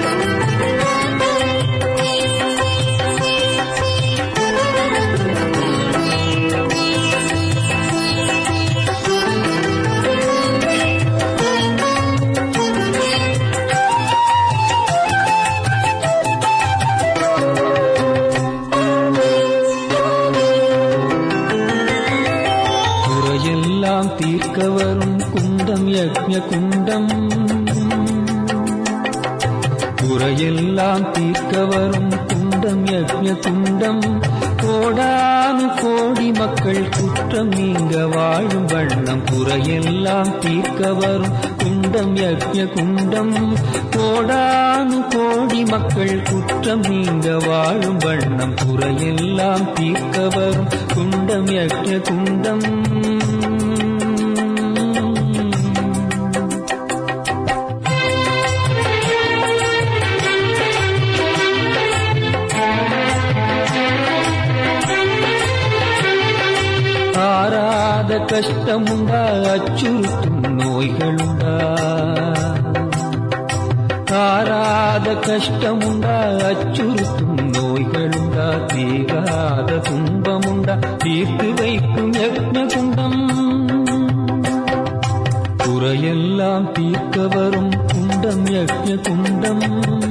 குறையெல்லாம் தீர்க்க வரும் குண்டம் யக்ஞ குண்டம் குறையெல்லாம் தீர்க்க வரும் குண்டம் யக்ஞ குண்டம் கோடானு கோடி மக்கள் குற்றம் நீங்க வாழும் வண்ணம் குறையெல்லாம் தீர்க்க வரும் குண்டம் யக்ஞ குண்டம் கோடானு கோடி மக்கள் குற்றம் நீங்க வாழும் வண்ணம் குறையெல்லாம் தீர்க்க வரும் குண்டம் யக்ஞ குண்டம் ஆறாத கஷ்டமுண்டா அச்சுறுத்தும் நோய்களுண்டா ஆறாத கஷ்டமுண்டா அச்சுறுத்தும் நோய்களுண்டா தீராத துன்பமுண்டா தீர்த்து வைக்கும் யக்ஞ குண்டம் குறையெல்லாம் தீர்க்க வரும் குண்டம் யக்ஞ குண்டம்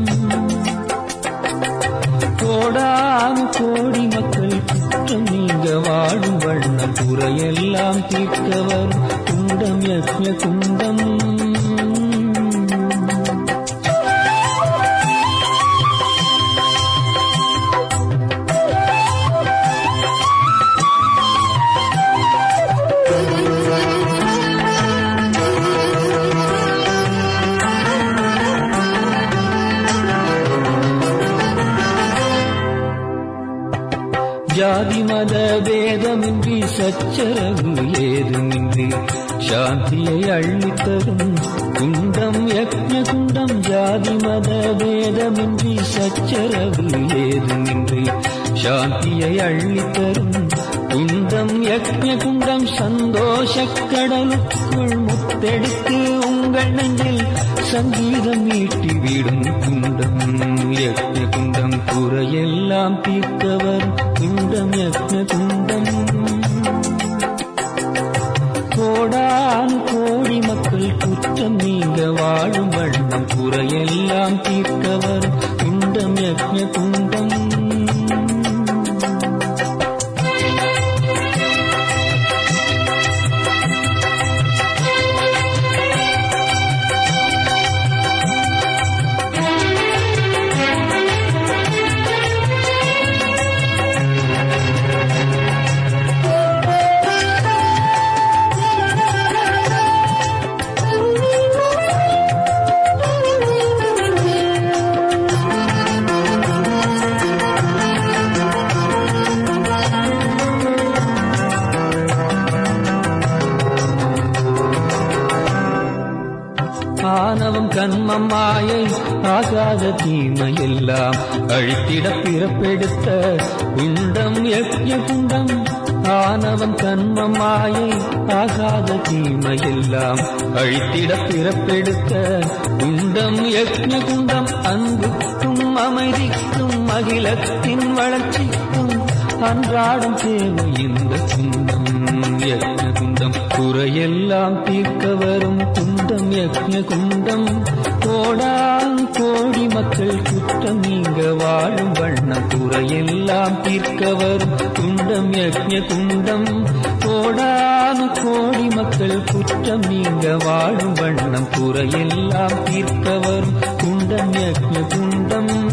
கோடானு கோடி மக்கள் குற்றம் நீங்க வாழும் வண்ணம் குறையெல்லாம் தீர்க்க வரும் குண்டம் யக்ஞ குண்டம் ஜாதி மத பேதமின்றி சச்சரவு ஏதுமின்றி சாந்தியை அள்ளித்தரும் குண்டம் யக்ஞ குண்டம் ஜாதி மத பேதமின்றி சச்சரவு ஏதுமின்றி சாந்தியை அள்ளித்தரும் குண்டம் யக்ஞ குண்டம் சந்தோஷக் கடலுக்குள் முத்தெடுத்து உங்கள் நெஞ்சில் சங்கீதம் மீட்டி விடும் குண்டம் யக்ஞ குண்டம் குறையெல்லாம் தீர்த்தவர் குண்டம் யக்ஞ குண்டம் கோடான் கோடி மக்கள் குற்றம் நீங்க வாழும் வண்ணம் குறையெல்லாம் தீர்க்கவர் குண்டம் யக்ஞ குண்டம் ஆணவம் கண்மம் மாயை ஆகாத தீமையெல்லாம் அழித்திட பிறப்பெடுத்த குண்டம் யக்ஞ குண்டம் ஆணவம் கண்மம் மாயை ஆகாத தீமையெல்லாம் அழித்திட பிறப்பெடுத்த குண்டம் யக்ஞ குண்டம் அன்புக்கும் அமைதிக்கும் அகிலத்தின் வளர்ச்சிக்கும் அன்றாடம் தேவை இந்த குண்டம் யக்ஞ குண்டம் குறையெல்லாம் தீர்க்க வரும் குண்டம் யக்ஞ குண்டம் கோடான் கோடி மக்கள் குற்றம் நீங்க வாழும் வண்ணம் குறையெல்லாம் தீர்க்க வரும் குண்டம் யக்ஞ குண்டம் கோடானு கோடி மக்கள் குற்றம் நீங்க வாழும் வண்ணம் குறையெல்லாம் தீர்க்க வரும் குண்டம் யக்ஞ குண்டம்